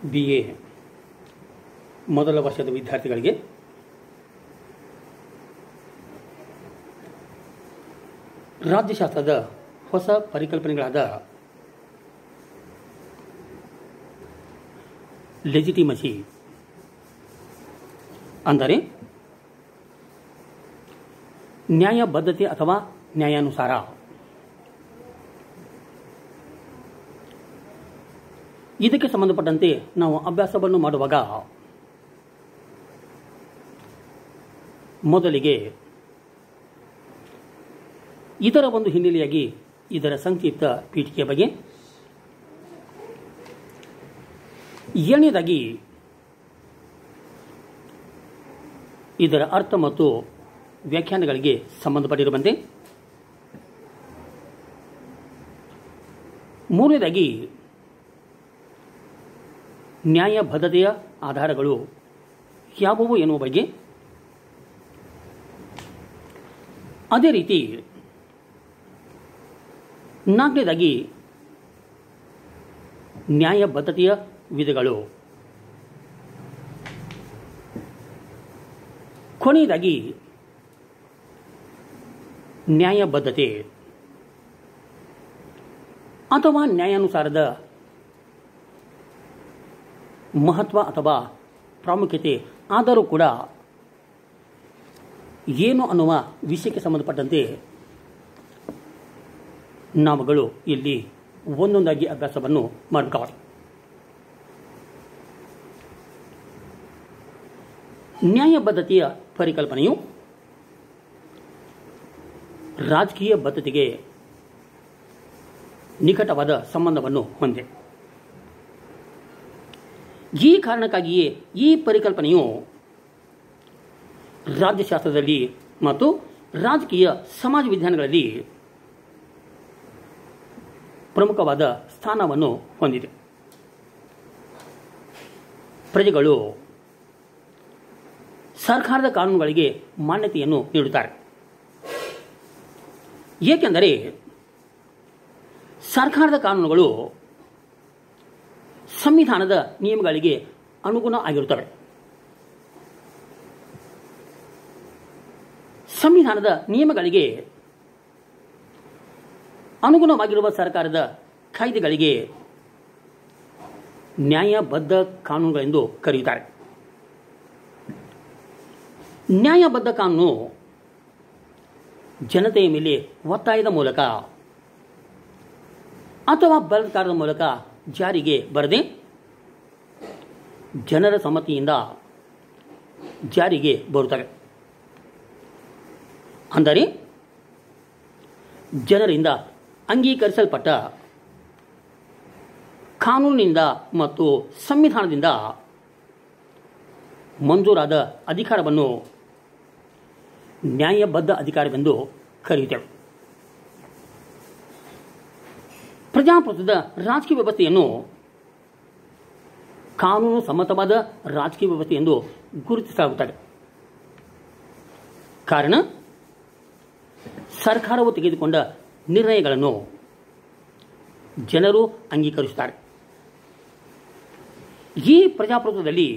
B A ಮೊದಲ ವರ್ಷದ ವಿದ್ಯಾರ್ಥಿಗಳಿಗೆ ರಾಜ್ಯಶಾಸ್ತ್ರದ ಹೊಸ ಪರಿಕಲ್ಪನೆಗಳಾದ ಲೆಜಿಟಿಮಸಿ ಅಂದರೆ ನ್ಯಾಯಬದ್ಧತೆ ಅಥವಾ ನ್ಯಾಯಾನುಸಾರ ಇದಕ್ಕೆ ಸಂಬಂಧಪಟ್ಟಂತೆ ನಾವು ಅಭ್ಯಾಸವನ್ನು ಮಾಡುವಾಗ ಮೊದಲಿಗೆ ಇದರ ಒಂದು ಹಿನ್ನೆಲೆಯಾಗಿ ಇದರ ಸಂಕ್ಷಿಪ್ತ ಪೀಠಿಕೆಯ ಬಗ್ಗೆ ಎರಡನೇದಾಗಿ ಇದರ ಅರ್ಥ ಮತ್ತು ವ್ಯಾಖ್ಯಾನಗಳಿಗೆ ಸಂಬಂಧಪಟ್ಟಿರುವಂತೆ ಮೂರನೇದಾಗಿ ನ್ಯಾಯಬದ್ಧತೆಯ ಆಧಾರಗಳು ಯಾವುವು ಎನ್ನುವ ಬಗ್ಗೆ ಅದೇ ರೀತಿ ನಾಲ್ಕನೇದಾಗಿ ನ್ಯಾಯಬದ್ಧತೆಯ ವಿಧಗಳು ಕೊನೆಯದಾಗಿ ನ್ಯಾಯಬದ್ಧತೆ ಅಥವಾ ನ್ಯಾಯಾನುಸಾರದ ಮಹತ್ವ ಅಥವಾ ಪ್ರಾಮುಖ್ಯತೆ ಆದರೂ ಕೂಡ ಏನು ಅನ್ನುವ ವಿಷಯಕ್ಕೆ ಸಂಬಂಧಪಟ್ಟಂತೆ ನಾವುಗಳು ಇಲ್ಲಿ ಒಂದೊಂದಾಗಿ ಅಭ್ಯಾಸವನ್ನು ಮಾಡ್ಕೊಳ್ಳೋಣ ನ್ಯಾಯಬದ್ಧತೆಯ ಪರಿಕಲ್ಪನೆಯು ರಾಜಕೀಯ ಬದ್ಧತೆಗೆ ನಿಕಟವಾದ ಸಂಬಂಧವನ್ನು ಹೊಂದಿದೆ ಈ ಕಾರಣಕ್ಕಾಗಿಯೇ ಈ ಪರಿಕಲ್ಪನೆಯು ರಾಜ್ಯಶಾಸ್ತ್ರದಲ್ಲಿ ಮತ್ತು ರಾಜಕೀಯ ಸಮಾಜ ವಿಜ್ಞಾನಗಳಲ್ಲಿ ಪ್ರಮುಖವಾದ ಸ್ಥಾನವನ್ನು ಹೊಂದಿದೆ ಪ್ರಜೆಗಳು ಸರ್ಕಾರದ ಕಾನೂನುಗಳಿಗೆ ಮಾನ್ಯತೆಯನ್ನು ನೀಡುತ್ತಾರೆ ಏಕೆಂದರೆ ಸರ್ಕಾರದ ಕಾನೂನುಗಳು ಸಂವಿಧಾನದ ನಿಯಮಗಳಿಗೆ ಅನುಗುಣ ಆಗಿರುತ್ತವೆ ಸಂವಿಧಾನದ ನಿಯಮಗಳಿಗೆ ಅನುಗುಣವಾಗಿರುವ ಸರ್ಕಾರದ ಕಾಯ್ದೆಗಳಿಗೆ ನ್ಯಾಯಬದ್ಧ ಕಾನೂನುಗಳೆಂದು ಕರೆಯುತ್ತಾರೆ ನ್ಯಾಯಬದ್ಧ ಕಾನೂನು ಜನತೆಯ ಮೇಲೆ ಒತ್ತಾಯದ ಮೂಲಕ ಅಥವಾ ಬಲಾತ್ಕಾರದ ಮೂಲಕ ಜಾರಿಗೆ ಬರದೆ ಜನರ ಸಮ್ಮತಿಯಿಂದ ಜಾರಿಗೆ ಬರುತ್ತವೆ ಅಂದರೆ ಜನರಿಂದ ಅಂಗೀಕರಿಸಲ್ಪಟ್ಟ ಕಾನೂನಿನಿಂದ ಮತ್ತು ಸಂವಿಧಾನದಿಂದ ಮಂಜೂರಾದ ಅಧಿಕಾರವನ್ನು ನ್ಯಾಯಬದ್ಧ ಅಧಿಕಾರವೆಂದು ಕರೆಯುತ್ತೇವೆ ಪ್ರಜಾಪ್ರಭುತ್ವದ ರಾಜಕೀಯ ವ್ಯವಸ್ಥೆಯನ್ನು ಕಾನೂನು ಸಮ್ಮತವಾದ ರಾಜಕೀಯ ವ್ಯವಸ್ಥೆ ಎಂದು ಗುರುತಿಸಲಾಗುತ್ತದೆ ಕಾರಣ ಸರ್ಕಾರವು ತೆಗೆದುಕೊಂಡ ನಿರ್ಣಯಗಳನ್ನು ಜನರು ಅಂಗೀಕರಿಸುತ್ತಾರೆ ಈ ಪ್ರಜಾಪ್ರಭುತ್ವದಲ್ಲಿ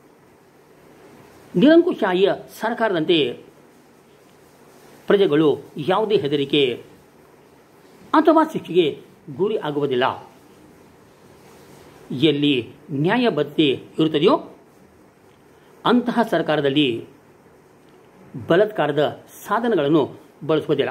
ನಿರಂಕುಶಾಹಿಯ ಸರ್ಕಾರದಂತೆ ಪ್ರಜೆಗಳು ಯಾವುದೇ ಹೆದರಿಕೆ ಅಥವಾ ಶಿಕ್ಷೆಗೆ ಗುರಿ ಆಗುವುದಿಲ್ಲ ಎಲ್ಲಿ ನ್ಯಾಯಬದ್ಧತೆ ಇರುತ್ತದೆಯೋ ಅಂತಹ ಸರ್ಕಾರದಲ್ಲಿ ಬಲಾತ್ಕಾರದ ಸಾಧನಗಳನ್ನು ಬಳಸುವುದಿಲ್ಲ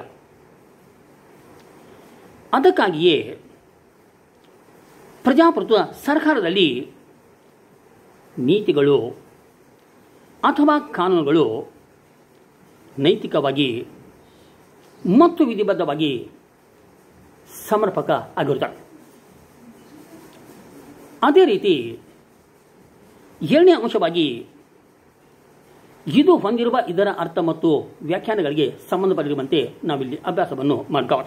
ಅದಕ್ಕಾಗಿಯೇ ಪ್ರಜಾಪ್ರಭುತ್ವ ಸರ್ಕಾರದಲ್ಲಿ ನೀತಿಗಳು ಅಥವಾ ಕಾನೂನುಗಳು ನೈತಿಕವಾಗಿ ಮತ್ತು ವಿಧಿಬದ್ಧವಾಗಿ ಸಮರ್ಪಕ ಆಗಿರುತ್ತವೆ ಅದೇ ರೀತಿ ಏಳನೇ ಅಂಶವಾಗಿ ಇದು ಹೊಂದಿರುವ ಇದರ ಅರ್ಥ ಮತ್ತು ವ್ಯಾಖ್ಯಾನಗಳಿಗೆ ಸಂಬಂಧಪಟ್ಟಿರುವಂತೆ ನಾವಿಲ್ಲಿ ಅಭ್ಯಾಸವನ್ನು ಮಾಡ್ಕೊಳ್ಳೋಣ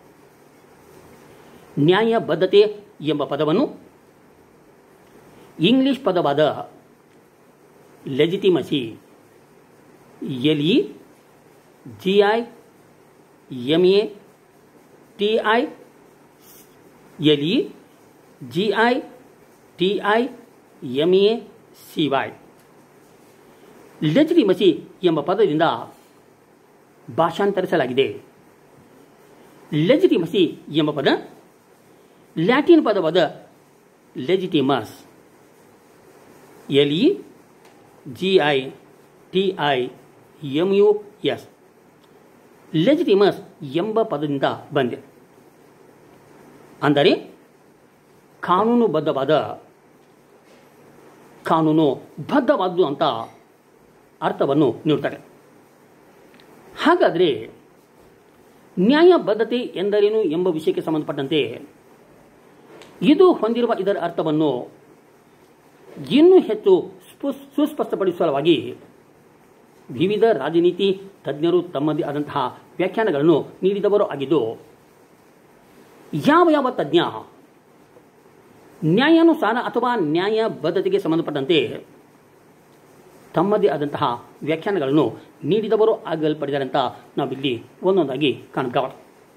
ನ್ಯಾಯಬದ್ಧತೆ ಎಂಬ ಪದವನ್ನು ಇಂಗ್ಲಿಷ್ ಪದವಾದ legitimacy L E G I M A T I L E G I T I M A C Y legitimacy ಎಂಬ ಪದದಿಂದ ಭಾಷಾಂತರಿಸಲಾಗಿದೆ ಲೆಜಿಟಿಮಸಿ ಎಂಬ ಪದ ಲ್ಯಾಟಿನ್ ಪದವಾದ legitimus L E G I T I M U S legitimus ಎಂಬ ಪದದಿಂದ ಬಂದೆ ಅಂದರೆ ಕಾನೂನುಬದ್ಧವಾದ ಕಾನೂನು ಬದ್ಧವಾದ್ದು ಅಂತ ಅರ್ಥವನ್ನು ನೀಡುತ್ತಾರೆ ಹಾಗಾದರೆ ನ್ಯಾಯಬದ್ಧತೆ ಎಂದರೇನು ಎಂಬ ವಿಷಯಕ್ಕೆ ಸಂಬಂಧಪಟ್ಟಂತೆ ಇದು ಹೊಂದಿರುವ ಇದರ ಅರ್ಥವನ್ನು ಇನ್ನೂ ಹೆಚ್ಚು ಸ್ಪು- ಸುಸ್ಪಷ್ಟಪಡಿಸುವ ವಿವಿಧ ರಾಜನೀತಿ ತಜ್ಞರು ತಮ್ಮದೇ ಆದಂತಹ ವ್ಯಾಖ್ಯಾನಗಳನ್ನು ನೀಡಿದವರು ಆಗಿದ್ದು ಯಾವ ಯಾವ ತಜ್ಞ ನ್ಯಾಯಾನುಸಾರ ಅಥವಾ ನ್ಯಾಯಬದ್ಧತೆಗೆ ಸಂಬಂಧಪಟ್ಟಂತೆ ತಮ್ಮದೇ ಆದಂತಹ ವ್ಯಾಖ್ಯಾನಗಳನ್ನು ನೀಡಿದವರು ಆಗಲ್ಪಡಿದ್ದಾರೆ ಅಂತ ನಾವಿಲ್ಲಿ ಒಂದೊಂದಾಗಿ ಕಾಣ್ತಾವ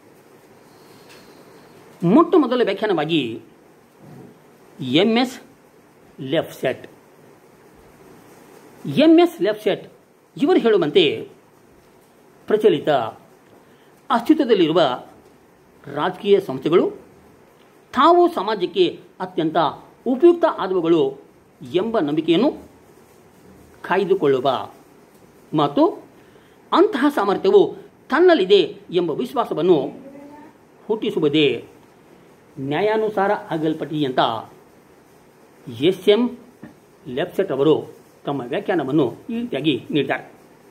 ಮೊಟ್ಟ ಮೊದಲ ವ್ಯಾಖ್ಯಾನವಾಗಿ M S left set M S left set ಇವರು ಹೇಳುವಂತೆ ಪ್ರಚಲಿತ ಅಸ್ತಿತ್ವದಲ್ಲಿರುವ ರಾಜಕೀಯ ಸಂಸ್ಥೆಗಳು ತಾವು ಸಮಾಜಕ್ಕೆ ಅತ್ಯಂತ ಉಪಯುಕ್ತ ಆದವುಗಳು ಎಂಬ ನಂಬಿಕೆಯನ್ನು ಕಾಯ್ದುಕೊಳ್ಳುವ ಮತ್ತು ಅಂತಹ ಸಾಮರ್ಥ್ಯವು ತನ್ನಲ್ಲಿದೆ ಎಂಬ ವಿಶ್ವಾಸವನ್ನು ಹುಟ್ಟಿಸುವುದೇ ನ್ಯಾಯಾನುಸಾರ ಆಗಲ್ಪಟ್ಟಿ ಅಂತ ಎಸ್ ಎಂ ಲೆಫ್ಸೆಟ್ ಅವರು ತಮ್ಮ ವ್ಯಾಖ್ಯಾನವನ್ನು ಈ ರೀತಿಯಾಗಿ ನೀಡಿದ್ದಾರೆ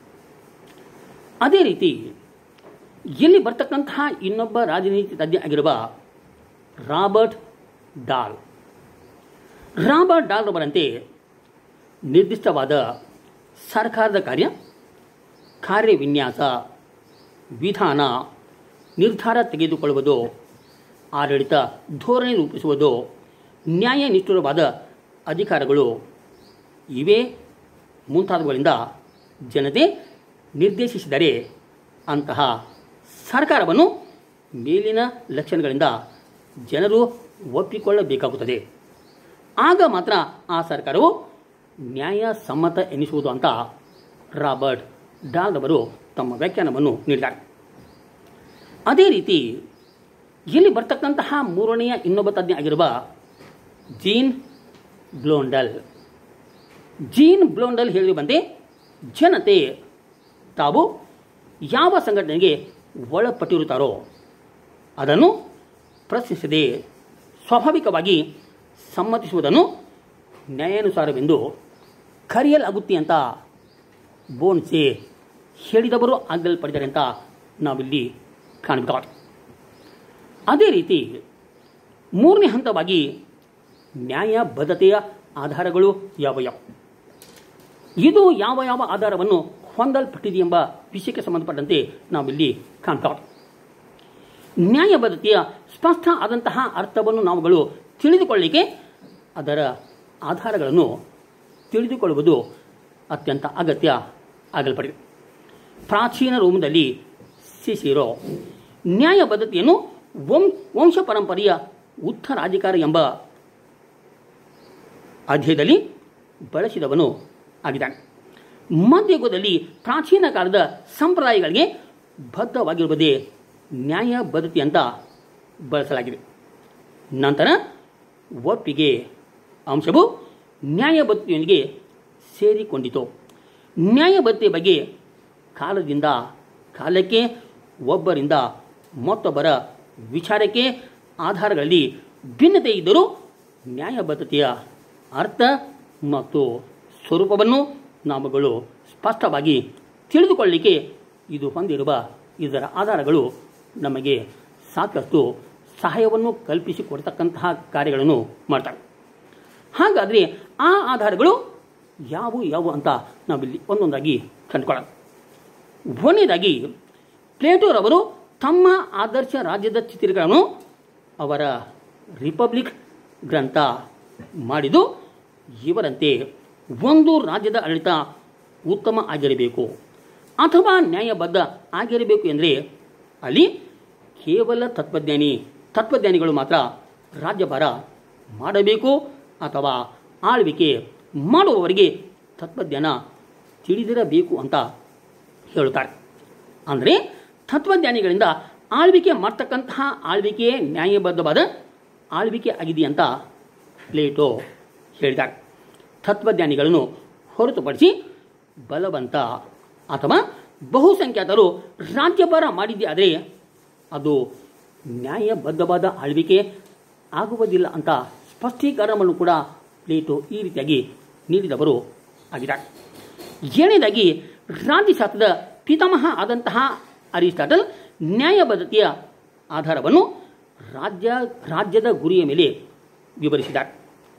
ಅದೇ ರೀತಿ ಇಲ್ಲಿ ಬರ್ತಕ್ಕಂತಹ ಇನ್ನೊಬ್ಬ ರಾಜನೀತಿ ತಜ್ಞ ಆಗಿರುವ ರಾಬರ್ಟ್ ಡಾಲ್ ರಾಬರ್ಟ್ ಡಾಲ್ ಅವರಂತೆ ನಿರ್ದಿಷ್ಟವಾದ ಸರ್ಕಾರದ ಕಾರ್ಯ ಕಾರ್ಯವಿನ್ಯಾಸ ವಿಧಾನ ನಿರ್ಧಾರ ತೆಗೆದುಕೊಳ್ಳುವುದು ಆಡಳಿತ ಧೋರಣೆ ರೂಪಿಸುವುದು ನ್ಯಾಯ ನಿಷ್ಠುರವಾದ ಅಧಿಕಾರಗಳು ಇವೇ ಮುಂತಾದವುಗಳಿಂದ ಜನತೆ ನಿರ್ದೇಶಿಸಿದರೆ ಅಂತಹ ಸರ್ಕಾರವನ್ನು ಮೇಲಿನ ಲಕ್ಷಣಗಳಿಂದ ಜನರು ಒಪ್ಪಿಕೊಳ್ಳಬೇಕಾಗುತ್ತದೆ ಆಗ ಮಾತ್ರ ಆ ಸರ್ಕಾರವು ನ್ಯಾಯಸಮ್ಮತ ಎನಿಸುವುದು ಅಂತ ರಾಬರ್ಟ್ ಡಾಲ್ ಅವರು ತಮ್ಮ ವ್ಯಾಖ್ಯಾನವನ್ನು ನೀಡಿದ್ದಾರೆ ಅದೇ ರೀತಿ ಇಲ್ಲಿ ಬರ್ತಕ್ಕಂತಹ ಮೂರನೆಯ ಇನ್ನೊಬ್ಬ ತಜ್ಞ ಆಗಿರುವ ಜೀನ್ ಬ್ಲೋಂಡಲ್ ಜೀನ್ ಬ್ಲೋಂಡಲ್ ಹೇಳಿರುವಂತೆ ಜನತೆ ತಾವು ಯಾವ ಸಂಘಟನೆಗೆ ಒಳಪಟ್ಟಿರುತ್ತಾರೋ ಅದನ್ನು ಪ್ರಶ್ನಿಸದೆ ಸ್ವಾಭಾವಿಕವಾಗಿ ಸಮ್ಮತಿಸುವುದನ್ನು ನ್ಯಾಯಾನುಸಾರವೆಂದು ಕರೆಯಲಾಗುತ್ತೆ ಅಂತ ಬೋನ್ಸೆ ಹೇಳಿದವರು ಆಗಲ್ಪಡಿದ್ದಾರೆ ಅಂತ ನಾವಿಲ್ಲಿ ಕಾಣಬೇಕಾಗುತ್ತೆ ಅದೇ ರೀತಿ ಮೂರನೇ ಹಂತವಾಗಿ ನ್ಯಾಯಬದ್ಧತೆಯ ಆಧಾರಗಳು ಯಾವ ಯಾವ ಇದು ಯಾವ ಯಾವ ಆಧಾರವನ್ನು ಹೊಂದಲ್ಪಟ್ಟಿದೆ ಎಂಬ ವಿಷಯಕ್ಕೆ ಸಂಬಂಧಪಟ್ಟಂತೆ ನಾವಿಲ್ಲಿ ಕಾಣ್ತಾವೆ ನ್ಯಾಯಬದ್ಧತೆಯ ಸ್ಪಷ್ಟ ಆದಂತಹ ಅರ್ಥವನ್ನು ನಾವುಗಳು ತಿಳಿದುಕೊಳ್ಳಲಿಕ್ಕೆ ಅದರ ಆಧಾರಗಳನ್ನು ತಿಳಿದುಕೊಳ್ಳುವುದು ಅತ್ಯಂತ ಅಗತ್ಯ ಆಗಲ್ಪಡಿದೆ ಪ್ರಾಚೀನ ರೋಮದಲ್ಲಿ ಸಿಸಿರೋ ನ್ಯಾಯಬದ್ಧತೆಯನ್ನು ವಂಶ ವಂಶ ಪರಂಪರೆಯ ಉತ್ತರಾಧಿಕಾರ ಎಂಬ ಅಧ್ಯಯದಲ್ಲಿ ಬಳಸಿದವನು ಆಗಿದ್ದಾನೆ ಮಧ್ಯಯುಗದಲ್ಲಿ ಪ್ರಾಚೀನ ಕಾಲದ ಸಂಪ್ರದಾಯಗಳಿಗೆ ಬದ್ಧವಾಗಿರುವುದೇ ನ್ಯಾಯಬದ್ಧತೆ ಅಂತ ಬಳಸಲಾಗಿದೆ ನಂತರ ಒಪ್ಪಿಗೆ ಅಂಶವು ನ್ಯಾಯಬದ್ಧತೆಯೊಂದಿಗೆ ಸೇರಿಕೊಂಡಿತು ನ್ಯಾಯಬದ್ಧತೆ ಬಗ್ಗೆ ಕಾಲದಿಂದ ಕಾಲಕ್ಕೆ ಒಬ್ಬರಿಂದ ಮತ್ತೊಬ್ಬರ ವಿಚಾರಕ್ಕೆ ಆಧಾರಗಳಲ್ಲಿ ಭಿನ್ನತೆ ಇದ್ದರೂ ನ್ಯಾಯಬದ್ಧತೆಯ ಅರ್ಥ ಮತ್ತು ಸ್ವರೂಪವನ್ನು ನಾವುಗಳು ಸ್ಪಷ್ಟವಾಗಿ ತಿಳಿದುಕೊಳ್ಳಲಿಕ್ಕೆ ಇದು ಹೊಂದಿರುವ ಇದರ ಆಧಾರಗಳು ನಮಗೆ ಸಾಕಷ್ಟು ಸಹಾಯವನ್ನು ಕಲ್ಪಿಸಿಕೊಡ್ತಕ್ಕಂತಹ ಕಾರ್ಯಗಳನ್ನು ಮಾಡ್ತಾರೆ ಹಾಗಾದರೆ ಆ ಆಧಾರಗಳು ಯಾವುವು ಯಾವುವು ಅಂತ ನಾವಿಲ್ಲಿ ಒಂದೊಂದಾಗಿ ಕಂಡುಕೊಳ್ಳೋಣ ಒಂದನೇದಾಗಿ ಪ್ಲೇಟೋರವರು ತಮ್ಮ ಆದರ್ಶ ರಾಜ್ಯದ ಚಿತ್ರಗಳನ್ನು ಅವರ ರಿಪಬ್ಲಿಕ್ ಗ್ರಂಥ ಮಾಡಿದ್ದು ಇವರಂತೆ ಒಂದು ರಾಜ್ಯದ ಆಡಳಿತ ಉತ್ತಮ ಆಗಿರಬೇಕು ಅಥವಾ ನ್ಯಾಯಬದ್ಧ ಆಗಿರಬೇಕು ಎಂದರೆ ಅಲ್ಲಿ ಕೇವಲ ತತ್ವಜ್ಞಾನಿ ತತ್ವಜ್ಞಾನಿಗಳು ಮಾತ್ರ ರಾಜ್ಯಭಾರ ಮಾಡಬೇಕು ಅಥವಾ ಆಳ್ವಿಕೆ ಮಾಡುವವರಿಗೆ ತತ್ವಜ್ಞಾನ ತಿಳಿದಿರಬೇಕು ಅಂತ ಹೇಳುತ್ತಾರೆ ಅಂದರೆ ತತ್ವಜ್ಞಾನಿಗಳಿಂದ ಆಳ್ವಿಕೆ ಮಾಡ್ತಕ್ಕಂತಹ ಆಳ್ವಿಕೆ ನ್ಯಾಯಬದ್ಧವಾದ ಆಳ್ವಿಕೆ ಆಗಿದೆ ಅಂತ ಪ್ಲೇಟೋ ಹೇಳಿದ್ದಾರೆ ತತ್ವಜ್ಞಾನಿಗಳನ್ನು ಹೊರತುಪಡಿಸಿ ಬಲವಂತ ಅಥವಾ ಬಹುಸಂಖ್ಯಾತರು ರಾಜ್ಯಭಾರ ಮಾಡಿದ್ದೇ ಆದರೆ ಅದು ನ್ಯಾಯಬದ್ಧವಾದ ಆಳ್ವಿಕೆ ಆಗುವುದಿಲ್ಲ ಅಂತ ಸ್ಪಷ್ಟೀಕರಣವನ್ನು ಕೂಡ ಪ್ಲೇಟೋ ಈ ರೀತಿಯಾಗಿ ನೀಡಿದವರು ಆಗಿದ್ದಾರೆ ಏಳನೇದಾಗಿ ರಾಜ್ಯಶಾಸ್ತ್ರದ ಪಿತಾಮಹ ಆದಂತಹ ಅರಿಸ್ಟಾಟಲ್ ನ್ಯಾಯಬದ್ಧತೆಯ ಆಧಾರವನ್ನು ರಾಜ್ಯ ರಾಜ್ಯದ ಗುರಿಯ ಮೇಲೆ ವಿವರಿಸಿದ್ದಾರೆ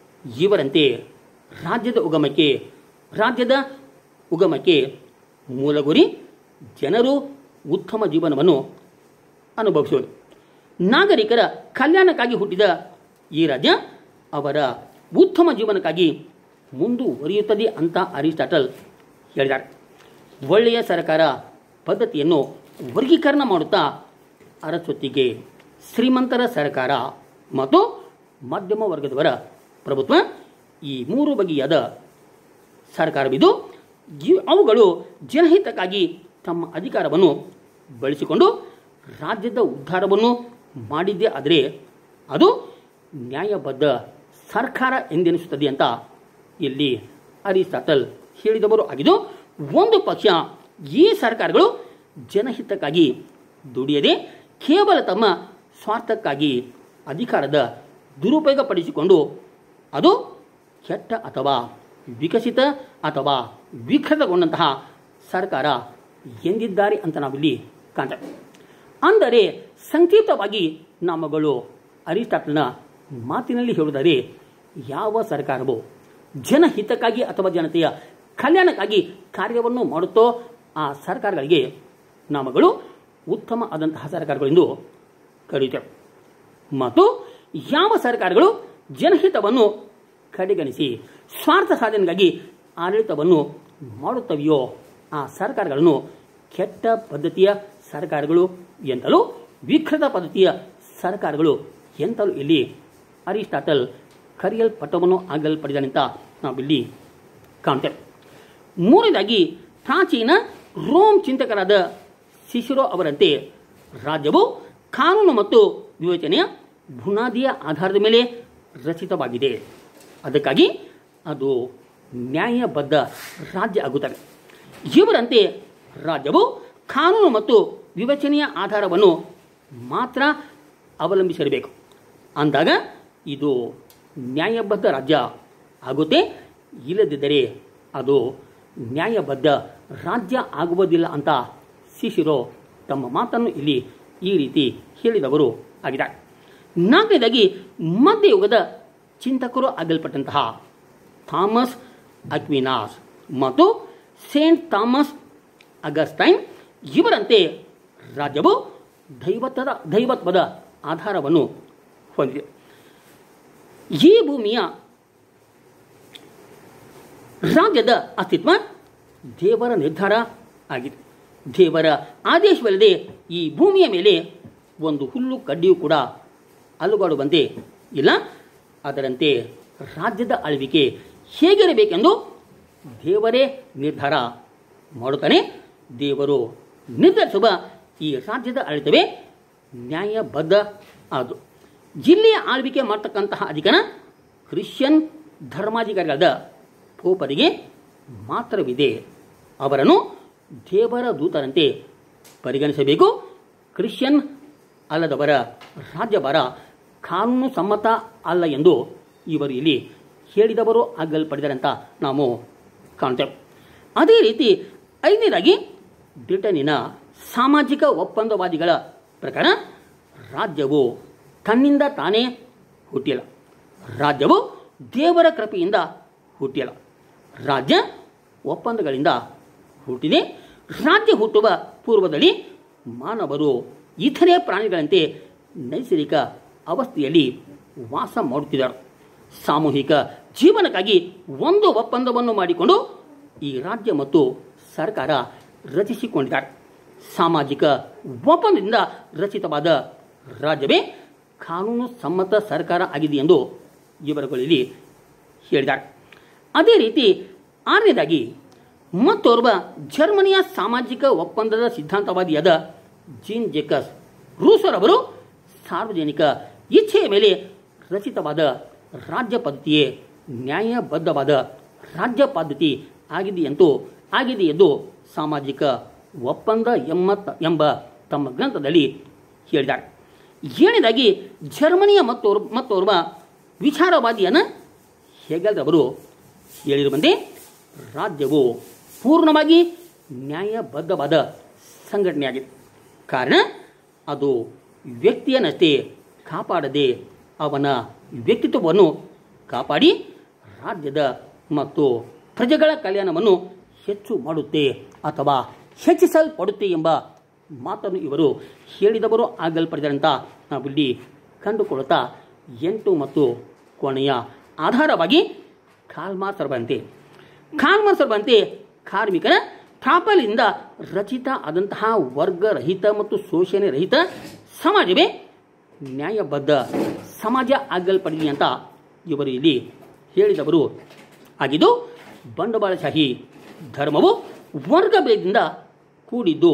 ಇವರಂತೆ ರಾಜ್ಯದ ಉಗಮಕ್ಕೆ ರಾಜ್ಯದ ಉಗಮಕ್ಕೆ ಮೂಲ ಗುರಿ ಜನರು ಉತ್ತಮ ಜೀವನವನ್ನು ಅನುಭವಿಸುವುದು ನಾಗರಿಕರ ಕಲ್ಯಾಣಕ್ಕಾಗಿ ಹುಟ್ಟಿದ ಈ ರಾಜ್ಯ ಅವರ ಉತ್ತಮ ಜೀವನಕ್ಕಾಗಿ ಮುಂದುವರಿಯುತ್ತದೆ ಅಂತ ಅರಿಸ್ಟಾಟಲ್ ಹೇಳಿದ್ದಾರೆ ಒಳ್ಳೆಯ ಸರ್ಕಾರ ಪದ್ಧತಿಯನ್ನು ವರ್ಗೀಕರಣ ಮಾಡುತ್ತಾ ಅರಸೊತ್ತಿಗೆ ಶ್ರೀಮಂತರ ಸರ್ಕಾರ ಮತ್ತು ಮಧ್ಯಮ ವರ್ಗದವರ ಪ್ರಭುತ್ವ ಈ ಮೂರು ಬಗೆಯಾದ ಸರ್ಕಾರವಿದ್ದು ಇವ್- ಅವುಗಳು ಜನಹಿತಕ್ಕಾಗಿ ತಮ್ಮ ಅಧಿಕಾರವನ್ನು ಬಳಸಿಕೊಂಡು ರಾಜ್ಯದ ಉದ್ಧಾರವನ್ನು ಮಾಡಿದ್ದೇ ಆದರೆ ಅದು ನ್ಯಾಯಬದ್ಧ ಸರ್ಕಾರ ಎಂದೆನಿಸುತ್ತದೆ ಅಂತ ಇಲ್ಲಿ ಅರಿಸ್ಟಾಟಲ್ ಹೇಳಿದವರು ಆಗಿದ್ದು ಒಂದು ಪಕ್ಷ ಈ ಸರ್ಕಾರಗಳು ಜನಹಿತಕ್ಕಾಗಿ ದುಡಿಯದೆ ಕೇವಲ ತಮ್ಮ ಸ್ವಾರ್ಥಕ್ಕಾಗಿ ಅಧಿಕಾರದ ದುರುಪಯೋಗಪಡಿಸಿಕೊಂಡು ಅದು ಕೆಟ್ಟ ಅಥವಾ ವಿಕಸಿತ ಅಥವಾ ವಿಕೃತಗೊಂಡಂತಹ ಸರ್ಕಾರ ಎಂದಿದ್ದಾರೆ ಅಂತ ನಾವಿಲ್ಲಿ ಕಾಣ್ತೇವೆ ಅಂದರೆ ಸಂಕ್ಷಿಪ್ತವಾಗಿ ನಾಮಗಳು ಅರಿಸ್ಟಾಟಲ್ನ ಮಾತಿನಲ್ಲಿ ಹೇಳುವುದಾದರೆ ಯಾವ ಸರ್ಕಾರವು ಜನಹಿತಕ್ಕಾಗಿ ಅಥವಾ ಜನತೆಯ ಕಲ್ಯಾಣಕ್ಕಾಗಿ ಕಾರ್ಯವನ್ನು ಮಾಡುತ್ತೋ ಆ ಸರ್ಕಾರಗಳಿಗೆ ನಾಮಗಳು ಉತ್ತಮ ಆದಂತಹ ಸರ್ಕಾರಗಳೆಂದು ಕರೆಯುತ್ತೇವೆ ಮತ್ತು ಯಾವ ಸರ್ಕಾರಗಳು ಜನಹಿತವನ್ನು ಕಡೆಗಣಿಸಿ ಸ್ವಾರ್ಥ ಸಾಧನೆಗಾಗಿ ಆಡಳಿತವನ್ನು ಮಾಡುತ್ತವೆಯೋ ಆ ಸರ್ಕಾರಗಳನ್ನು ಕೆಟ್ಟ ಪದ್ಧತಿಯ ಸರ್ಕಾರಗಳು ಎಂತಲೂ ವಿಕೃತ ಪದ್ಧತಿಯ ಸರ್ಕಾರಗಳು ಎಂತಲೂ ಇಲ್ಲಿ ಅರಿಸ್ಟಾಟಲ್ ಕರೆಯಲ್ಪಟ್ಟವನು ಆಗಲ್ಪಡಿದಂತ ನಾವಿಲ್ಲಿ ಕಾಣ್ತೇವೆ ಮೂರನೇದಾಗಿ ಪ್ರಾಚೀನ ರೋಮ್ ಚಿಂತಕರಾದ ಸಿಸಿರೋ ಅವರಂತೆ ರಾಜ್ಯವು ಕಾನೂನು ಮತ್ತು ವಿವೇಚನೆಯ ಬುನಾದಿಯ ಆಧಾರದ ಮೇಲೆ ರಚಿತವಾಗಿದೆ ಅದಕ್ಕಾಗಿ ಅದು ನ್ಯಾಯಬದ್ಧ ರಾಜ್ಯ ಆಗುತ್ತದೆ ಇವರಂತೆ ರಾಜ್ಯವು ಕಾನೂನು ಮತ್ತು ವಿವೇಚನೆಯ ಆಧಾರವನ್ನು ಮಾತ್ರ ಅವಲಂಬಿಸಿರಬೇಕು ಅಂದಾಗ ಇದು ನ್ಯಾಯಬದ್ಧ ರಾಜ್ಯ ಆಗುತ್ತೆ ಇಲ್ಲದಿದ್ದರೆ ಅದು ನ್ಯಾಯಬದ್ಧ ರಾಜ್ಯ ಆಗುವುದಿಲ್ಲ ಅಂತ ಸಿಸಿರೋ ತಮ್ಮ ಮಾತನ್ನು ಇಲ್ಲಿ ಈ ರೀತಿ ಹೇಳಿದವರು ಆಗಿದ್ದಾರೆ ನಾಲ್ಕನೇದಾಗಿ ಮಧ್ಯಯುಗದ ಚಿಂತಕರು ಆಗಲ್ಪಟ್ಟಂತಹ ಥಾಮಸ್ ಅಕ್ವಿನಾಸ್ ಮತ್ತು ಸೇಂಟ್ ಥಾಮಸ್ ಅಗಸ್ಟೈನ್ ಇವರಂತೆ ರಾಜ್ಯವು ದೈವತ್ವದ ದೈವತ್ವದ ಆಧಾರವನ್ನು ಹೊಂದಿದೆ ಈ ಭೂಮಿಯ ರಾಜ್ಯದ ಅಸ್ತಿತ್ವ ದೇವರ ನಿರ್ಧಾರ ಆಗಿದೆ ದೇವರ ಆದೇಶವಿಲ್ಲದೆ ಈ ಭೂಮಿಯ ಮೇಲೆ ಒಂದು ಹುಲ್ಲು ಕಡ್ಡಿಯೂ ಕೂಡ ಅಲುಗಾಡುವಂತೆ ಇಲ್ಲ ಅದರಂತೆ ರಾಜ್ಯದ ಆಳ್ವಿಕೆ ಹೇಗಿರಬೇಕೆಂದು ದೇವರೇ ನಿರ್ಧಾರ ಮಾಡುತ್ತಾನೆ ದೇವರು ನಿರ್ಧರಿಸುವ ಈ ರಾಜ್ಯದ ಆಡಳಿತವೇ ನ್ಯಾಯಬದ್ಧ ಆದು ಜಿಲ್ಲೆಯ ಆಳ್ವಿಕೆ ಮಾಡ್ತಕ್ಕಂತಹ ಅಧಿಕಾರ ಕ್ರಿಶ್ಚಿಯನ್ ಧರ್ಮಾಧಿಕಾರಿಗಳಾದ ಪೋಪರಿಗೆ ಮಾತ್ರವಿದೆ ಅವರನ್ನು ದೇವರ ದೂತರಂತೆ ಪರಿಗಣಿಸಬೇಕು ಕ್ರಿಶ್ಚಿಯನ್ ಅಲ್ಲದವರ ರಾಜ್ಯಭಾರ ಕಾನೂನು ಸಮ್ಮತ ಅಲ್ಲ ಎಂದು ಇವರು ಇಲ್ಲಿ ಹೇಳಿದವರು ಆಗಲ್ಪಡಿದ್ದಾರೆ ಅಂತ ನಾವು ಕಾಣ್ತೇವೆ ಅದೇ ರೀತಿ ಐದನೇದಾಗಿ ಬ್ರಿಟನ್ನಿನ ಸಾಮಾಜಿಕ ಒಪ್ಪಂದವಾದಿಗಳ ಪ್ರಕಾರ ರಾಜ್ಯವು ತನ್ನಿಂದ ತಾನೇ ಹುಟ್ಟಿಲ್ಲ ರಾಜ್ಯವು ದೇವರ ಕೃಪೆಯಿಂದ ಹುಟ್ಟಿಲ್ಲ ರಾಜ್ಯ ಒಪ್ಪಂದಗಳಿಂದ ಹುಟ್ಟಿದೆ ರಾಜ್ಯ ಹುಟ್ಟುವ ಪೂರ್ವದಲ್ಲಿ ಮಾನವರು ಇತರೆ ಪ್ರಾಣಿಗಳಂತೆ ನೈಸರ್ಗಿಕ ಅವಸ್ಥೆಯಲ್ಲಿ ವಾಸ ಮಾಡುತ್ತಿದ್ದರು ಸಾಮೂಹಿಕ ಜೀವನಕ್ಕಾಗಿ ಒಂದು ಒಪ್ಪಂದವನ್ನು ಮಾಡಿಕೊಂಡು ಈ ರಾಜ್ಯ ಮತ್ತು ಸರ್ಕಾರ ರಚಿಸಿಕೊಂಡಿದ್ದಾರೆ ಸಾಮಾಜಿಕ ಒಪ್ಪಂದದಿಂದ ರಚಿತವಾದ ರಾಜ್ಯವೇ ಕಾನೂನು ಸಮ್ಮತ ಸರ್ಕಾರ ಆಗಿದೆ ಎಂದು ಇವರುಗಳಲ್ಲಿ ಹೇಳಿದ್ದಾರೆ ಅದೇ ರೀತಿ ಆರನೇದಾಗಿ ಮತ್ತೋರ್ವ ಜರ್ಮನಿಯ ಸಾಮಾಜಿಕ ಒಪ್ಪಂದದ ಸಿದ್ಧಾಂತವಾದಿಯಾದ ಜೀನ್ ಜೇಕಸ್ ರೂಸರ್ ಅವರು ಸಾರ್ವಜನಿಕ ಇಚ್ಛೆಯ ಮೇಲೆ ರಚಿತವಾದ ರಾಜ್ಯ ಪದ್ಧತಿಯೇ ನ್ಯಾಯಬದ್ಧವಾದ ರಾಜ್ಯ ಪದ್ಧತಿ ಆಗಿದೆಯಂತೂ ಆಗಿದೆ ಎಂದು ಸಾಮಾಜಿಕ ಒಪ್ಪಂದ ಎಂಬ ಎಂಬ ತಮ್ಮ ಗ್ರಂಥದಲ್ಲಿ ಹೇಳಿದ್ದಾರೆ ಏಳನೇದಾಗಿ ಜರ್ಮನಿಯ ಮತ್ತೋರ್ ಮತ್ತೋರ್ವ ವಿಚಾರವಾದಿಯನ್ನ ಹೆಗಲ್ರವರು ಹೇಳಿರುವಂತೆ ರಾಜ್ಯವು ಪೂರ್ಣವಾಗಿ ನ್ಯಾಯಬದ್ಧವಾದ ಸಂಘಟನೆಯಾಗಿದೆ ಕಾರಣ ಅದು ವ್ಯಕ್ತಿಯನ್ನಷ್ಟೇ ಕಾಪಾಡದೆ ಅವನ ವ್ಯಕ್ತಿತ್ವವನ್ನು ಕಾಪಾಡಿ ರಾಜ್ಯದ ಮತ್ತು ಪ್ರಜೆಗಳ ಕಲ್ಯಾಣವನ್ನು ಹೆಚ್ಚು ಮಾಡುತ್ತೆ ಅಥವಾ ಹೆಚ್ಚಿಸಲ್ಪಡುತ್ತೆ ಎಂಬ ಮಾತನ್ನು ಇವರು ಹೇಳಿದವರು ಆಗಲ್ಪಡಿದಂತ ನಾವಿಲ್ಲಿ ಕಂಡುಕೊಳ್ಳುತ್ತಾ ಎಂಟು ಮತ್ತು ಕೊನೆಯ ಆಧಾರವಾಗಿ ಕಾಲ್ಮಾರ್ ಸರ್ಬಂತೆ ಕಾಲ್ಮಾರ್ ಸರ್ಬಂತೆ ಕಾರ್ಮಿಕರ ಪ್ರಾಬಲ್ಯದಿಂದ ರಚಿತ ಆದಂತಹ ವರ್ಗರಹಿತ ಮತ್ತು ಶೋಷಣೆ ರಹಿತ ಸಮಾಜವೇ ನ್ಯಾಯಬದ್ಧ ಸಮಾಜ ಆಗಲ್ಪಡಿದೆ ಅಂತ ಇವರು ಇಲ್ಲಿ ಹೇಳಿದವರು ಆಗಿದ್ದು ಬಂಡವಾಳಶಾಹಿ ಧರ್ಮವು ವರ್ಗಭೇದದಿಂದ ಕೂಡಿದ್ದು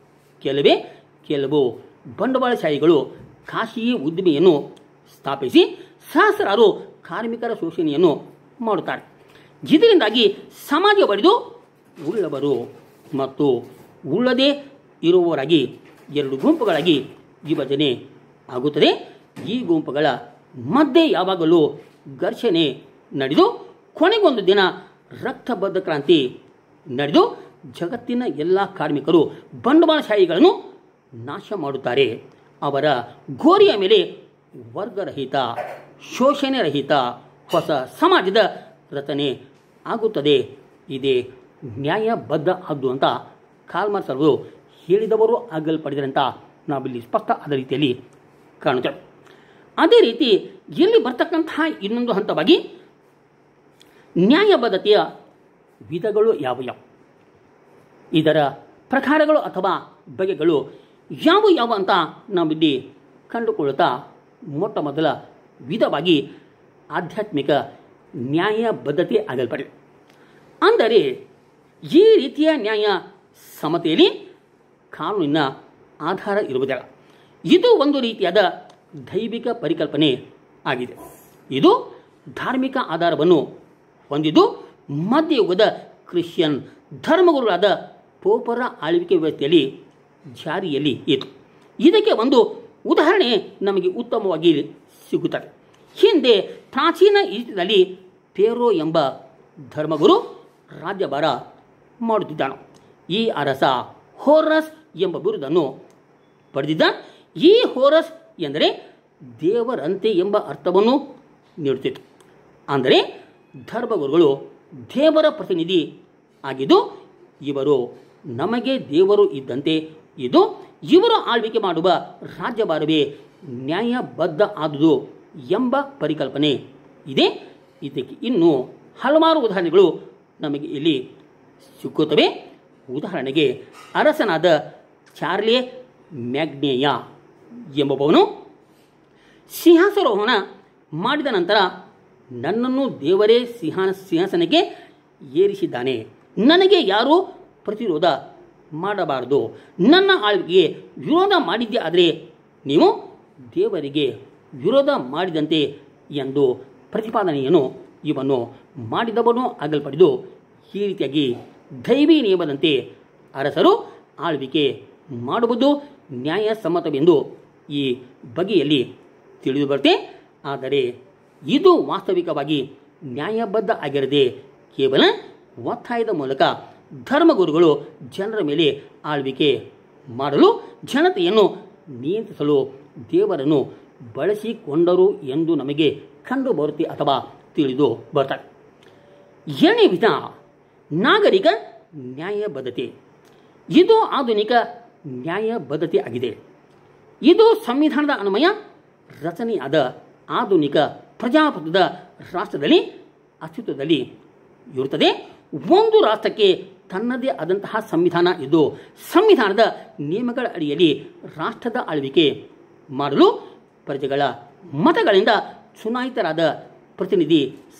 ಕೆಲವೇ ಕೆಲವು ಬಂಡವಾಳಶಾಹಿಗಳು ಖಾಸಗಿ ಉದ್ದಿಮೆಯನ್ನು ಸ್ಥಾಪಿಸಿ ಸಹಸ್ರಾರು ಕಾರ್ಮಿಕರ ಶೋಷಣೆಯನ್ನು ಮಾಡುತ್ತಾರೆ ಇದರಿಂದಾಗಿ ಸಮಾಜ ಬಡಿದು ಉಳ್ಳವರು ಮತ್ತು ಉಳ್ಳದೇ ಇರುವವರಾಗಿ ಎರಡು ಗುಂಪುಗಳಾಗಿ ವಿಭಜನೆ ಆಗುತ್ತದೆ ಈ ಗುಂಪುಗಳ ಮಧ್ಯೆ ಯಾವಾಗಲೂ ಘರ್ಷಣೆ ನಡೆದು ಕೊನೆಗೊಂದು ದಿನ ರಕ್ತಬದ್ಧ ಕ್ರಾಂತಿ ನಡೆದು ಜಗತ್ತಿನ ಎಲ್ಲ ಕಾರ್ಮಿಕರು ಬಂಡವಾಳಶಾಹಿಗಳನ್ನು ನಾಶ ಮಾಡುತ್ತಾರೆ ಅವರ ಗೋರಿಯ ಮೇಲೆ ವರ್ಗರಹಿತ ಶೋಷಣೆ ರಹಿತ ಹೊಸ ಸಮಾಜದ ರಚನೆ ಆಗುತ್ತದೆ ಇದೇ ನ್ಯಾಯಬದ್ಧ ಆದ್ದು ಅಂತ ಕಾಲ್ಮಾರ್ಸ್ ಅವರು ಹೇಳಿದವರು ಆಗಲ್ಪಡಿದರಂತ ನಾವಿಲ್ಲಿ ಸ್ಪಷ್ಟ ಆದ ರೀತಿಯಲ್ಲಿ ಕಾಣುತ್ತೇವೆ ಅದೇ ರೀತಿ ಇಲ್ಲಿ ಬರ್ತಕ್ಕಂತಹ ಇನ್ನೊಂದು ಹಂತವಾಗಿ ನ್ಯಾಯಬದ್ಧತೆಯ ವಿಧಗಳು ಯಾವ ಯಾವ ಇದರ ಪ್ರಕಾರಗಳು ಅಥವಾ ಬಗೆಗಳು ಯಾವ ಯಾವ ಅಂತ ನಾವಿಲ್ಲಿ ಕಂಡುಕೊಳ್ಳುತ್ತಾ ಮೊಟ್ಟ ಮೊದಲ ವಿಧವಾಗಿ ಆಧ್ಯಾತ್ಮಿಕ ನ್ಯಾಯಬದ್ಧತೆ ಆಗಲ್ಪಡಿದೆ ಅಂದರೆ ಈ ರೀತಿಯ ನ್ಯಾಯ ಸಮತೆಯಲ್ಲಿ ಕಾನೂನಿನ ಆಧಾರ ಇರುವುದಿಲ್ಲ ಇದು ಒಂದು ರೀತಿಯಾದ ದೈವಿಕ ಪರಿಕಲ್ಪನೆ ಆಗಿದೆ ಇದು ಧಾರ್ಮಿಕ ಆಧಾರವನ್ನು ಹೊಂದಿದ್ದು ಮಧ್ಯಯುಗದ ಕ್ರಿಶ್ಚಿಯನ್ ಧರ್ಮಗುರುಗಳಾದ ಪೋಪರ ಆಳ್ವಿಕೆ ವ್ಯವಸ್ಥೆಯಲ್ಲಿ ಜಾರಿಯಲ್ಲಿ ಇತ್ತು ಇದಕ್ಕೆ ಒಂದು ಉದಾಹರಣೆ ನಮಗೆ ಉತ್ತಮವಾಗಿ ಸಿಗುತ್ತದೆ ಹಿಂದೆ ಪ್ರಾಚೀನ ಈಜಿಪ್ಟ್ನಲ್ಲಿ ಪೇರೋ ಎಂಬ ಧರ್ಮಗುರು ರಾಜ್ಯಭಾರ ಮಾಡುತ್ತಿದ್ದಾನು ಈ ಅರಸ ಹೋರಸ್ ಎಂಬ ಬಿರುದನ್ನು ಪಡೆದಿದ್ದ ಈ ಹೋರಸ್ ಎಂದರೆ ದೇವರಂತೆ ಎಂಬ ಅರ್ಥವನ್ನು ನೀಡುತ್ತಿತ್ತು ಅಂದರೆ ಧರ್ಮಗುರುಗಳು ದೇವರ ಪ್ರತಿನಿಧಿ ಆಗಿದ್ದು ಇವರು ನಮಗೆ ದೇವರು ಇದ್ದಂತೆ ಇದು ಇವರು ಆಳ್ವಿಕೆ ಮಾಡುವ ರಾಜ್ಯಭಾರವೇ ನ್ಯಾಯಬದ್ಧ ಆದುದು ಎಂಬ ಪರಿಕಲ್ಪನೆ ಇದೆ ಇದಕ್ಕೆ ಇನ್ನೂ ಹಲವಾರು ಉದಾಹರಣೆಗಳು ನಮಗೆ ಇಲ್ಲಿ ಸಿಕ್ಕುತ್ತವೆ ಉದಾಹರಣೆಗೆ ಅರಸನಾದ ಚಾರ್ಲೆ ಮ್ಯಾಗ್ನೇಯ ಎಂಬುವವನು ಸಿಂಹಾಸರೋಹಣ ಮಾಡಿದ ನಂತರ ನನ್ನನ್ನು ದೇವರೇ ಸಿಂಹ ಸಿಂಹಾಸನಕ್ಕೆ ಏರಿಸಿದ್ದಾನೆ ನನಗೆ ಯಾರೂ ಪ್ರತಿರೋಧ ಮಾಡಬಾರದು ನನ್ನ ಆಳ್ವಿಕೆಗೆ ವಿರೋಧ ಮಾಡಿದ್ದೇ ಆದರೆ ನೀವು ದೇವರಿಗೆ ವಿರೋಧ ಮಾಡಿದಂತೆ ಎಂದು ಪ್ರತಿಪಾದನೆಯನ್ನು ಇವನ್ನು ಮಾಡಿದವನು ಆಗಲ್ಪಡಿದು ಈ ರೀತಿಯಾಗಿ ದೈವಿ ನಿಯಮದಂತೆ ಅರಸರು ಆಳ್ವಿಕೆ ಮಾಡುವುದು ನ್ಯಾಯಸಮ್ಮತವೆಂದು ಈ ಬಗೆಯಲ್ಲಿ ತಿಳಿದು ಬರುತ್ತೆ ಆದರೆ ಇದು ವಾಸ್ತವಿಕವಾಗಿ ನ್ಯಾಯಬದ್ಧ ಆಗಿರದೆ ಕೇವಲ ಒತ್ತಾಯದ ಮೂಲಕ ಧರ್ಮಗುರುಗಳು ಜನರ ಮೇಲೆ ಆಳ್ವಿಕೆ ಮಾಡಲು ಜನತೆಯನ್ನು ನಿಯಂತ್ರಿಸಲು ದೇವರನ್ನು ಬಳಸಿಕೊಂಡರು ಎಂದು ನಮಗೆ ಕಂಡು ಬರುತ್ತೆ ಅಥವಾ ತಿಳಿದು ಬರ್ತಾರೆ ಎರಡನೇ ವಿಧ ನಾಗರಿಕ ನ್ಯಾಯಬದ್ಧತೆ ಇದು ಆಧುನಿಕ ನ್ಯಾಯಬದ್ಧತೆ ಆಗಿದೆ ಇದು ಸಂವಿಧಾನದ ಅನ್ವಯ ರಚನೆಯಾದ ಆಧುನಿಕ ಪ್ರಜಾಪ್ರಭುತ್ವದ ರಾಷ್ಟ್ರದಲ್ಲಿ ಅಸ್ತಿತ್ವದಲ್ಲಿ ಇರುತ್ತದೆ ಒಂದು ರಾಷ್ಟ್ರಕ್ಕೆ ತನ್ನದೇ ಆದಂತಹ ಸಂವಿಧಾನ ಇದ್ದು ಸಂವಿಧಾನದ ನಿಯಮಗಳ ಅಡಿಯಲ್ಲಿ ರಾಷ್ಟ್ರದ ಆಳ್ವಿಕೆ ಮಾಡಲು ಪ್ರಜೆಗಳ ಮತಗಳಿಂದ ಚುನಾಯಿತರಾದ ಪ್ರತಿನಿಧಿ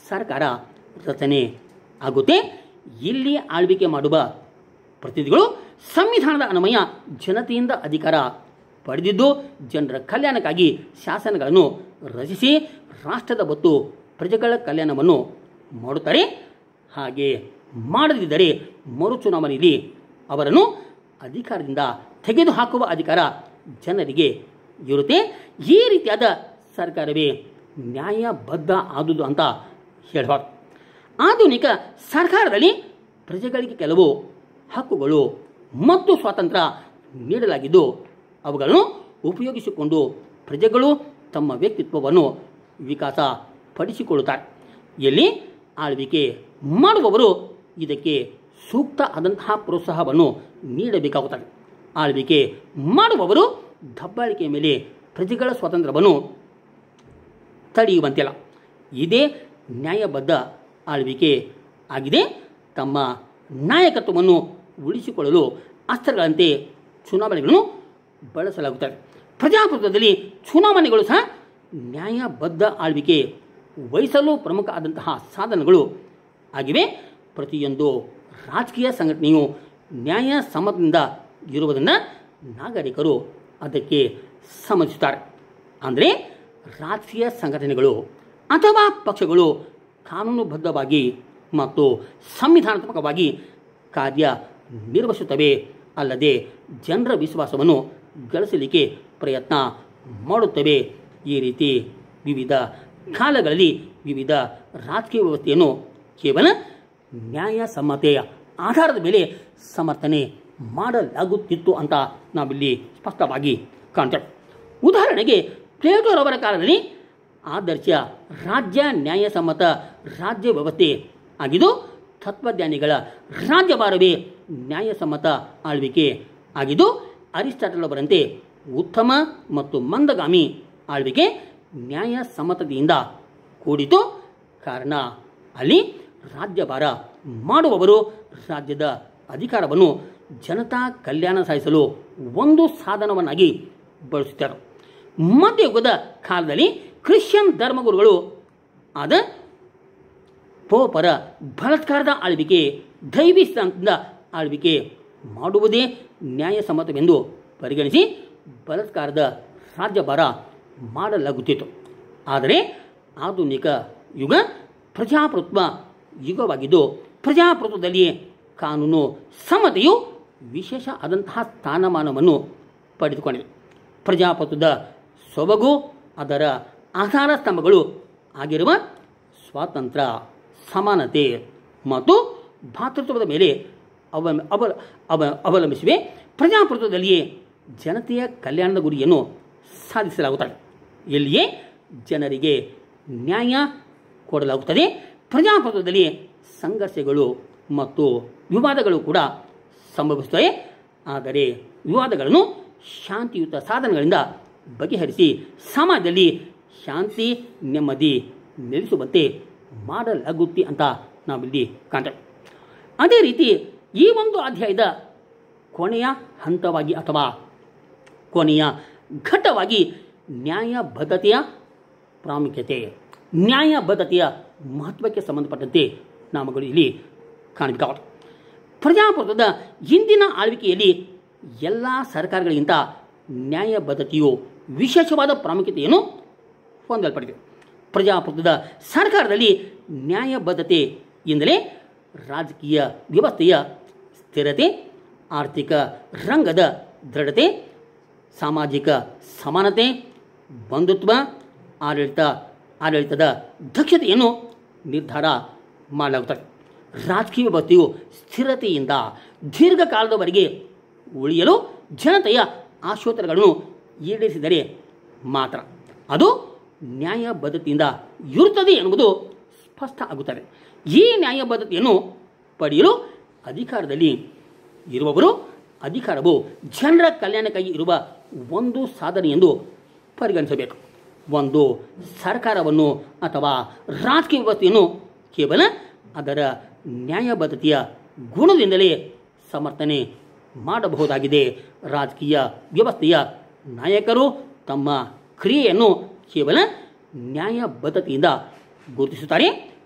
ಸರ್ಕಾರ ರಚನೆ ಆಗುತ್ತೆ ಇಲ್ಲಿ ಆಳ್ವಿಕೆ ಮಾಡುವ ಪ್ರತಿನಿಧಿಗಳು ಸಂವಿಧಾನದ ಅನ್ವಯ ಜನತೆಯಿಂದ ಅಧಿಕಾರ ಪಡೆದಿದ್ದು ಜನರ ಕಲ್ಯಾಣಕ್ಕಾಗಿ ಶಾಸನಗಳನ್ನು ರಚಿಸಿ ರಾಷ್ಟ್ರದ ಮತ್ತು ಪ್ರಜೆಗಳ ಕಲ್ಯಾಣವನ್ನು ಮಾಡುತ್ತಾರೆ ಹಾಗೆ ಮಾಡದಿದ್ದರೆ ಮರು ಚುನಾವಣೆಯಲ್ಲಿ ಅವರನ್ನು ಅಧಿಕಾರದಿಂದ ತೆಗೆದುಹಾಕುವ ಅಧಿಕಾರ ಜನರಿಗೆ ಇರುತ್ತೆ ಈ ರೀತಿಯಾದ ಸರ್ಕಾರವೇ ನ್ಯಾಯಬದ್ಧ ಆದುದು ಅಂತ ಹೇಳಬಾರ್ದು ಆಧುನಿಕ ಸರ್ಕಾರದಲ್ಲಿ ಪ್ರಜೆಗಳಿಗೆ ಕೆಲವು ಹಕ್ಕುಗಳು ಮತ್ತು ಸ್ವಾತಂತ್ರ್ಯ ನೀಡಲಾಗಿದ್ದು ಅವುಗಳನ್ನು ಉಪಯೋಗಿಸಿಕೊಂಡು ಪ್ರಜೆಗಳು ತಮ್ಮ ವ್ಯಕ್ತಿತ್ವವನ್ನು ವಿಕಾಸ ಪಡಿಸಿಕೊಳ್ಳುತ್ತಾರೆ ಎಲ್ಲಿ ಆಳ್ವಿಕೆ ಮಾಡುವವರು ಇದಕ್ಕೆ ಸೂಕ್ತ ಆದಂತಹ ಪ್ರೋತ್ಸಾಹವನ್ನು ನೀಡಬೇಕಾಗುತ್ತದೆ ಆಳ್ವಿಕೆ ಮಾಡುವವರು ದಬ್ಬಾಳಿಕೆ ಮೇಲೆ ಪ್ರಜೆಗಳ ಸ್ವಾತಂತ್ರ್ಯವನ್ನು ತಡೆಯುವಂತಿಲ್ಲ ಇದೇ ನ್ಯಾಯಬದ್ಧ ಆಳ್ವಿಕೆ ಆಗಿದೆ ತಮ್ಮ ನಾಯಕತ್ವವನ್ನು ಉಳಿಸಿಕೊಳ್ಳಲು ಅಸ್ತ್ರಗಳಂತೆ ಚುನಾವಣೆಗಳನ್ನು ಬಳಸಲಾಗುತ್ತದೆ ಪ್ರಜಾಪ್ರಭುತ್ವದಲ್ಲಿ ಚುನಾವಣೆಗಳು ಸಹ ನ್ಯಾಯಬದ್ಧ ಆಳ್ವಿಕೆ ವಹಿಸಲು ಪ್ರಮುಖ ಆದಂತಹ ಸಾಧನಗಳು ಆಗಿವೆ ಪ್ರತಿಯೊಂದು ರಾಜಕೀಯ ಸಂಘಟನೆಯು ನ್ಯಾಯ ಸಮ್ಮತದಿಂದ ಇರುವುದನ್ನು ನಾಗರಿಕರು ಅದಕ್ಕೆ ಸಮರ್ಥಿಸುತ್ತಾರೆ ಅಂದರೆ ರಾಜಕೀಯ ಸಂಘಟನೆಗಳು ಅಥವಾ ಪಕ್ಷಗಳು ಕಾನೂನುಬದ್ಧವಾಗಿ ಮತ್ತು ಸಂವಿಧಾನಾತ್ಮಕವಾಗಿ ಕಾರ್ಯ ನಿರ್ವಹಿಸುತ್ತವೆ ಅಲ್ಲದೆ ಜನರ ವಿಶ್ವಾಸವನ್ನು ಗಳಿಸಲಿಕ್ಕೆ ಪ್ರಯತ್ನ ಮಾಡುತ್ತವೆ ಈ ರೀತಿ ವಿವಿಧ ಕಾಲಗಳಲ್ಲಿ ವಿವಿಧ ರಾಜಕೀಯ ವ್ಯವಸ್ಥೆಯನ್ನು ಕೇವಲ ನ್ಯಾಯಸಮ್ಮತೆಯ ಆಧಾರದ ಮೇಲೆ ಸಮರ್ಥನೆ ಮಾಡಲಾಗುತ್ತಿತ್ತು ಅಂತ ನಾವಿಲ್ಲಿ ಸ್ಪಷ್ಟವಾಗಿ ಕಾಣ್ತೇವೆ ಉದಾಹರಣೆಗೆ ಪ್ಲೇಟೋರವರ ಕಾಲದಲ್ಲಿ ಆದರ್ಶ ರಾಜ್ಯ ನ್ಯಾಯಸಮ್ಮತ ರಾಜ್ಯ ವ್ಯವಸ್ಥೆ ಆಗಿದ್ದು ತತ್ವಜ್ಞಾನಿಗಳ ರಾಜ್ಯಭಾರವೇ ನ್ಯಾಯಸಮ್ಮತ ಆಳ್ವಿಕೆ ಆಗಿದ್ದು ಅರಿಸ್ಟಾಟಲ್ ಅವರಂತೆ ಉತ್ತಮ ಮತ್ತು ಮಂದಗಾಮಿ ಆಳ್ವಿಕೆ ನ್ಯಾಯಸಮ್ಮತತೆಯಿಂದ ಕೂಡಿತು ಕಾರಣ ಅಲ್ಲಿ ರಾಜ್ಯಭಾರ ಮಾಡುವವರು ರಾಜ್ಯದ ಅಧಿಕಾರವನ್ನು ಜನತಾ ಕಲ್ಯಾಣ ಸಾಧಿಸಲು ಒಂದು ಸಾಧನವನ್ನಾಗಿ ಬಳಸುತ್ತಾರೆ ಮಧ್ಯಯುಗದ ಕಾಲದಲ್ಲಿ ಕ್ರಿಶ್ಚಿಯನ್ ಧರ್ಮಗುರುಗಳು ಆದ ಪೋಪರ ಬಲಾತ್ಕಾರದ ಆಳ್ವಿಕೆ ದೈವಿ ಸಿದ್ಧಾಂತದಿಂದ ಆಳ್ವಿಕೆ ಮಾಡುವುದೇ ನ್ಯಾಯಸಮ್ಮತವೆಂದು ಪರಿಗಣಿಸಿ ಬಲಾತ್ಕಾರದ ರಾಜ್ಯಭಾರ ಮಾಡಲಾಗುತ್ತಿತ್ತು ಆದರೆ ಆಧುನಿಕ ಯುಗ ಪ್ರಜಾಪ್ರಭುತ್ವ ಯುಗವಾಗಿದ್ದು ಪ್ರಜಾಪ್ರಭುತ್ವದಲ್ಲಿಯೇ ಕಾನೂನು ಸಮತೆಯು ವಿಶೇಷ ಆದಂತಹ ಸ್ಥಾನಮಾನವನ್ನು ಪಡೆದುಕೊಂಡಿದೆ ಪ್ರಜಾಪ್ರಭುತ್ವದ ಸೊಬಗು ಅದರ ಆಧಾರ ಸ್ತಂಭಗಳು ಆಗಿರುವ ಸ್ವಾತಂತ್ರ್ಯ ಸಮಾನತೆ ಮತ್ತು ಭಾತೃತ್ವದ ಮೇಲೆ ಅವ ಅವ ಅವ ಅವಲಂಬಿಸಿವೆ ಪ್ರಜಾಪ್ರಭುತ್ವದಲ್ಲಿಯೇ ಜನತೆಯ ಕಲ್ಯಾಣದ ಗುರಿಯನ್ನು ಸಾಧಿಸಲಾಗುತ್ತದೆ ಇಲ್ಲಿಯೇ ಜನರಿಗೆ ನ್ಯಾಯ ಕೊಡಲಾಗುತ್ತದೆ ಪ್ರಜಾಪ್ರಭುತ್ವದಲ್ಲಿ ಸಂಘರ್ಷಗಳು ಮತ್ತು ವಿವಾದಗಳು ಕೂಡ ಸಂಭವಿಸುತ್ತವೆ ಆದರೆ ವಿವಾದಗಳನ್ನು ಶಾಂತಿಯುತ ಸಾಧನಗಳಿಂದ ಬಗೆಹರಿಸಿ ಸಮಾಜದಲ್ಲಿ ಶಾಂತಿ ನೆಮ್ಮದಿ ನೆಲೆಸುವಂತೆ ಮಾಡಲಾಗುತ್ತೆ ಅಂತ ನಾವಿಲ್ಲಿ ಕಾಣ್ತೇವೆ ಅದೇ ರೀತಿ ಈ ಒಂದು ಅಧ್ಯಾಯದ ಕೊನೆಯ ಹಂತವಾಗಿ ಅಥವಾ ಕೊನೆಯ ಘಟ್ಟವಾಗಿ ನ್ಯಾಯಬದ್ಧತೆಯ ಪ್ರಾಮುಖ್ಯತೆ ನ್ಯಾಯಬದ್ಧತೆಯ ಮಹತ್ವಕ್ಕೆ ಸಂಬಂಧಪಟ್ಟಂತೆ ನಾಮಗಳು ಇಲ್ಲಿ ಕಾಣಬೇಕಾಗುತ್ತೆ ಪ್ರಜಾಪ್ರಭುತ್ವದ ಇಂದಿನ ಆಳ್ವಿಕೆಯಲ್ಲಿ ಎಲ್ಲ ಸರ್ಕಾರಗಳಿಗಿಂತ ನ್ಯಾಯಬದ್ಧತೆಯು ವಿಶೇಷವಾದ ಪ್ರಾಮುಖ್ಯತೆಯನ್ನು ಹೊಂದಲ್ಪಟ್ಟಿದೆ ಪ್ರಜಾಪ್ರಭುತ್ವದ ಸರ್ಕಾರದಲ್ಲಿ ನ್ಯಾಯಬದ್ಧತೆ ಎಂದರೆ ರಾಜಕೀಯ ವ್ಯವಸ್ಥೆಯ ಸ್ಥಿರತೆ ಆರ್ಥಿಕ ರಂಗದ ದೃಢತೆ ಸಾಮಾಜಿಕ ಸಮಾನತೆ ಬಂಧುತ್ವ ಆಡಳಿತ ಆಡಳಿತದ ದಕ್ಷತೆಯನ್ನು ನಿರ್ಧಾರ ಮಾಡಲಾಗುತ್ತದೆ ರಾಜಕೀಯ ವ್ಯವಸ್ಥೆಯು ಸ್ಥಿರತೆಯಿಂದ ದೀರ್ಘಕಾಲದವರೆಗೆ ಉಳಿಯಲು ಜನತೆಯ ಆಶೋತ್ತರಗಳನ್ನು ಈಡೇರಿಸಿದರೆ ಮಾತ್ರ ಅದು ನ್ಯಾಯಬದ್ಧತೆಯಿಂದ ಇರುತ್ತದೆ ಎನ್ನುವುದು ಸ್ಪಷ್ಟ ಆಗುತ್ತದೆ ಈ ನ್ಯಾಯಬದ್ಧತೆಯನ್ನು ಪಡೆಯಲು ಅಧಿಕಾರದಲ್ಲಿ ಇರುವವರು ಅಧಿಕಾರವು ಜನರ ಕಲ್ಯಾಣಕ್ಕಾಗಿ ಇರುವ ಒಂದು ಸಾಧನೆ ಎಂದು ಪರಿಗಣಿಸಬೇಕು ಒಂದು ಸರ್ಕಾರವನ್ನು ಅಥವಾ ರಾಜಕೀಯ ವ್ಯವಸ್ಥೆಯನ್ನು ಕೇವಲ ಅದರ ನ್ಯಾಯಬದ್ಧತೆಯ ಗುಣದಿಂದಲೇ ಸಮರ್ಥನೆ ಮಾಡಬಹುದಾಗಿದೆ ರಾಜಕೀಯ ವ್ಯವಸ್ಥೆಯ ನಾಯಕರು ತಮ್ಮ ಕ್ರಿಯೆಯನ್ನು ಕೇವಲ ನ್ಯಾಯಬದ್ಧತೆಯಿಂದ ಗುರುತಿಸುತ್ತಾರೆ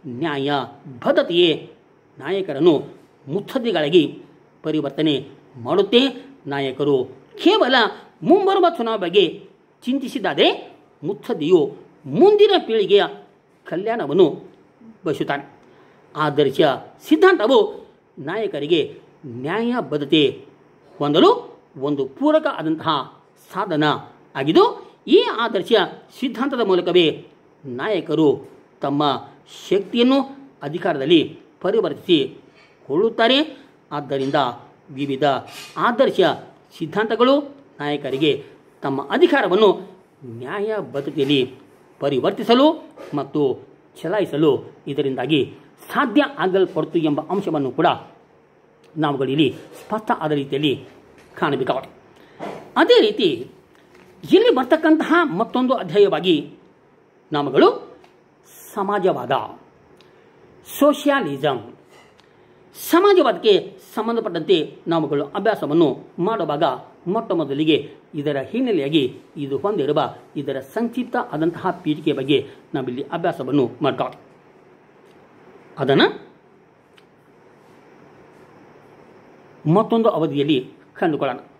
ನ್ಯಾಯ ಬದ್ಧತೆಯೇ ನಾಯಕರನ್ನು ಮುತ್ಸದ್ದಿಗಳಾಗಿ ಪರಿವರ್ತನೆ ಮಾಡುತ್ತೆ ನಾಯಕರು ಕೇವಲ ಮುಂಬರುವ ಚುನಾವಣೆ ಬಗ್ಗೆ ಚಿಂತಿಸಿದಾದರೆ ಮುತ್ಸದ್ದಿಯು ಮುಂದಿನ ಪೀಳಿಗೆಯ ಕಲ್ಯಾಣವನ್ನು ಬಯಸುತ್ತಾನೆ ಆದರ್ಶ ಸಿದ್ಧಾಂತವು ನಾಯಕರಿಗೆ ನ್ಯಾಯಬದ್ಧತೆ ಹೊಂದಲು ಒಂದು ಪೂರಕ ಆದಂತಹ ಸಾಧನ ಆಗಿದ್ದು ಈ ಆದರ್ಶ ಸಿದ್ಧಾಂತದ ಮೂಲಕವೇ ನಾಯಕರು ತಮ್ಮ ಶಕ್ತಿಯನ್ನು ಅಧಿಕಾರದಲ್ಲಿ ಪರಿವರ್ತಿಸಿಕೊಳ್ಳುತ್ತಾರೆ ಆದ್ದರಿಂದ ವಿವಿಧ ಆದರ್ಶ ಸಿದ್ಧಾಂತಗಳು ನಾಯಕರಿಗೆ ತಮ್ಮ ಅಧಿಕಾರವನ್ನು ನ್ಯಾಯಬದ್ಧತೆಯಲ್ಲಿ ಪರಿವರ್ತಿಸಲು ಮತ್ತು ಚಲಾಯಿಸಲು ಇದರಿಂದಾಗಿ ಸಾಧ್ಯ ಆಗಲ್ಪಡ್ತು ಎಂಬ ಅಂಶವನ್ನು ಕೂಡ ನಾವುಗಳು ಇಲ್ಲಿ ಸ್ಪಷ್ಟ ಆದ ರೀತಿಯಲ್ಲಿ ಕಾಣಬೇಕಾಗುತ್ತೆ ಅದೇ ರೀತಿ ಇಲ್ಲಿ ಬರ್ತಕ್ಕಂತಹ ಮತ್ತೊಂದು ಅಧ್ಯಾಯವಾಗಿ ನಾಮಗಳು ಸಮಾಜವಾದ ಸೋಷಿಯಾಲಿಸಮ್ ಸಮಾಜವಾದಕ್ಕೆ ಸಂಬಂಧಪಟ್ಟಂತೆ ನಾವುಗಳು ಅಭ್ಯಾಸವನ್ನು ಮಾಡುವಾಗ ಮೊಟ್ಟ ಮೊದಲಿಗೆ ಇದರ ಹಿನ್ನೆಲೆಯಾಗಿ ಇದು ಹೊಂದಿರುವ ಇದರ ಸಂಕ್ಷಿಪ್ತ ಆದಂತಹ ಪೀಠಿಕೆ ಬಗ್ಗೆ ನಾವಿಲ್ಲಿ ಅಭ್ಯಾಸವನ್ನು ಮಾಡ್ತಾ ಅದನ್ನು ಮತ್ತೊಂದು ಅವಧಿಯಲ್ಲಿ ಕಂಡುಕೊಳ್ಳೋಣ